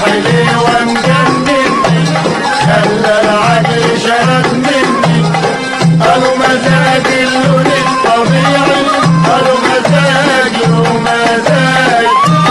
حليوة مجنني خلى العقل شرد مني قالوا مزاج اللون الطبيعي قالوا مزاج ومزاج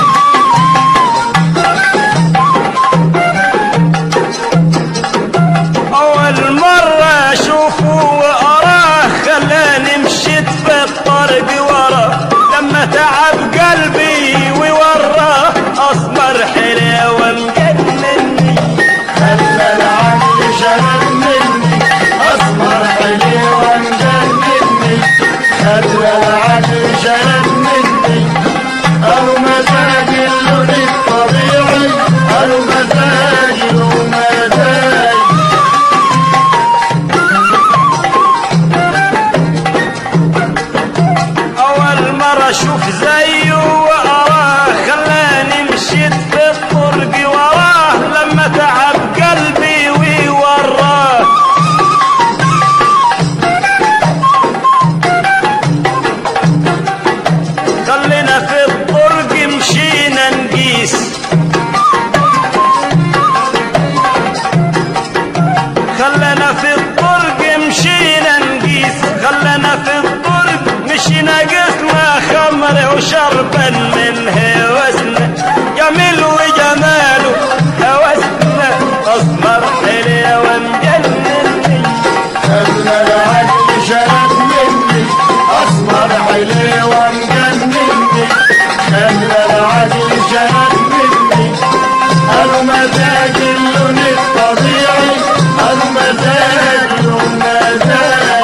أول مرة أشوفه وأراه خلاني مشيت في الطرق وراه لما تعب قلبي ووراه أسمر حلوة مجنني خلى العقل شرد مني اسمر حليوة مجنني خلى العقل شرد مني قالوا مزاج اللون الطبيعي قالوا مزاج ومزاج أول مرة أشوف زيه وأراه خلاني مشيت في الطرق وراه لما تعب قلبي ووراه خلينا في الطرق مشينا نقيس خلنا في الطرق مشينا نقيس خلنا في الطرق مشينا قسنا خمر وشربا من هوسنا جميل وجماله هوسنا اسمر حليوة مجنني خلى العقل شرد مني اسمر حليوة مجنني خلى العقل شرد مني قالوا مزاج اللون الطبيعي قالوا مزاج ومزاج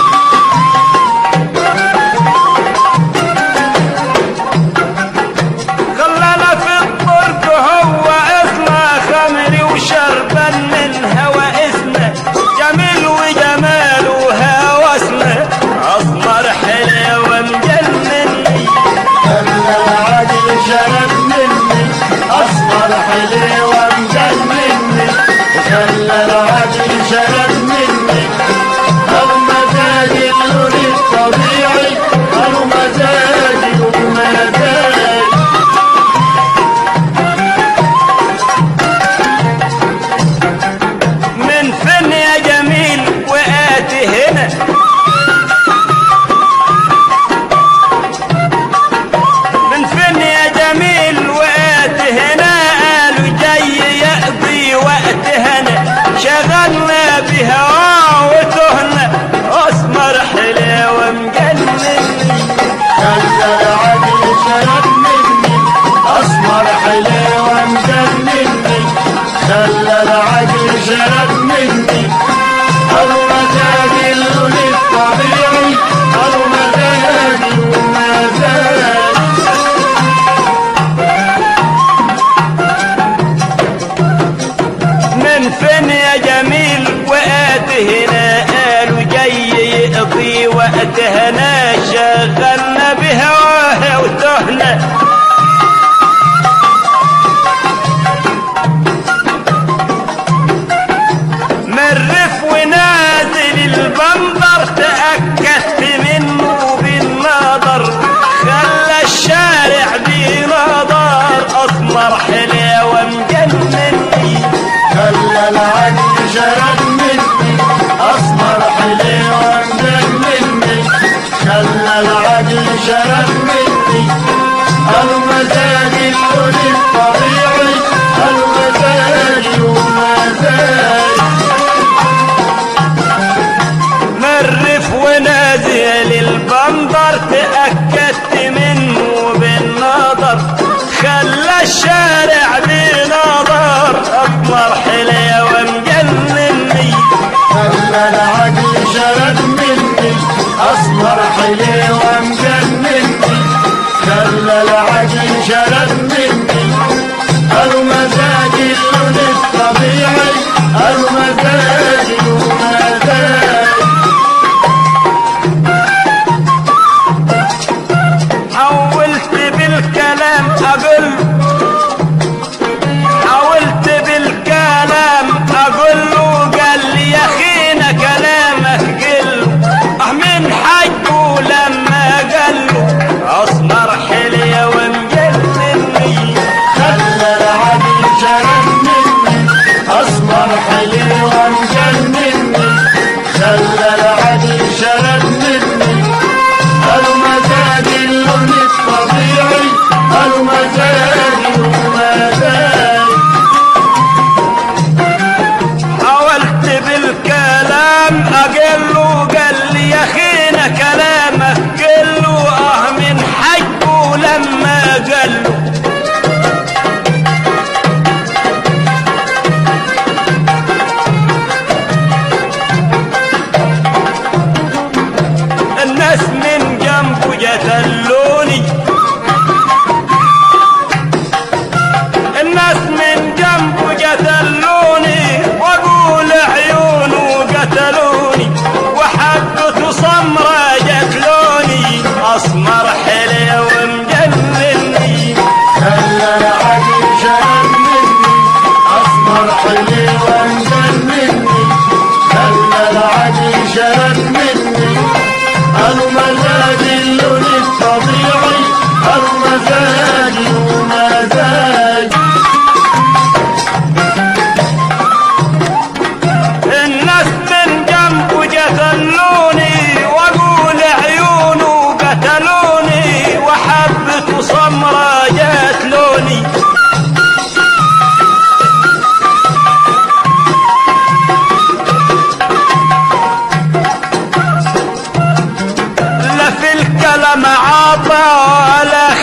خلنا في الطرق هو اسمه خمري وشربا من هوائسنا جميل وجماله هوسنا اسمر حلوة مجنني خلى العقل شرد مني اسمر حليوة مجنني خلى العقل شرد مني قالوا مزاج اللون الطبيعي قالوا مزاج ومزاج من فين يا جميل وقعت هنا من فين يا جميل وقعت هنا قالوا جاي يقضي وقت هنا شغلنا بهواه وتهنا اسمر حلوة مجنني خلى العقل شرد مني اسمر حليوة مجنني خلى العقل شرد مني قالوا مزاج اللون الطبيعي قالوا مزاج ومزاج من فين يا جميل وقت هنا قالوا جاي يقضي وقت هنا شغلنا بهواه وتهنا مرف ونازل البندر تأكدت منه بالنظر خلى الشارع بنظر أسمر حلوة مجنني خلى العقل شرد مني اسمر حليوة مجنني خلى العقل شرد مني قالوا مزاج اللون الطبيعي قالوا مزاج ومزاج مرف ونازل البندر تأكدت منه بالنظر خلى الشارع بنظر أكبر حليوة مجنني خلى العقل شرد مني اسمر حليوة مجنني خلى العقل شرد مني قالوا مزاج اللون الطبيعي قالوا مزاج ومزاج حاولت بالكلام أقول حاولت بالكلام أقول له قال لي يا أخينا كلامك قل أه من حجه لما قال له أسمر حلية ومجنني خلى العقل شرد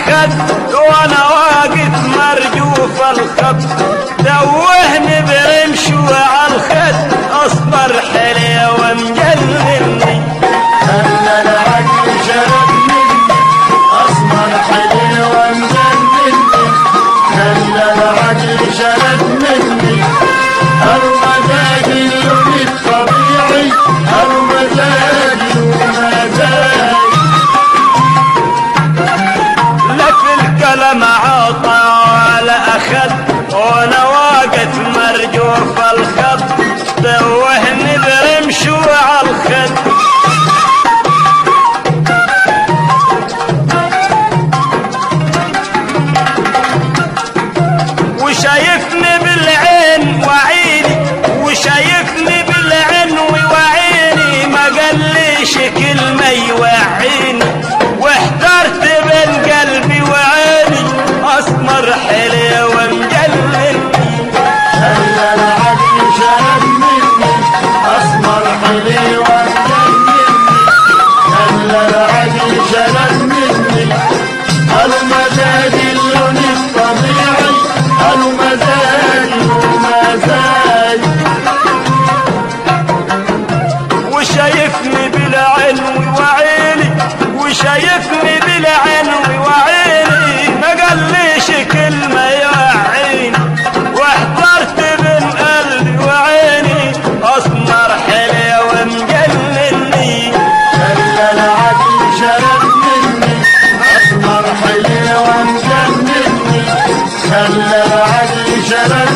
الخد وانا واقف مرجوف الخط دوهني برمش على الخد اصبر حلي ومجنني خلى العقل شرد مني أسمر حليوة مجنني خلى العقل شرد مني المزاج اللون الطبيعي المزاج المزاج لا في الكلام عطى ولا اخد وانا واقف مرجوف الخط دوهني برمش على الخد وشايفني بالعين وعيني وشايفني بالعين وعيني ما قاليش كلمة يوعيني واحترت بين قلبي وعيني اسمر حلي ومجنني خلى العقل شرد مني أسمر حليوة مجنني خلى العقل شرد مني المزاج اللون الطبيعي المزاج المزاج وشايفني بالعين وعيني وشايفني بالعين وعيني ما قاليش كلمة يوعيني واحترت بين قلبي وعيني اسمر حلي ومجنني خلى العقل شرد مني أسمر حليوة مجنني خلى العقل شرد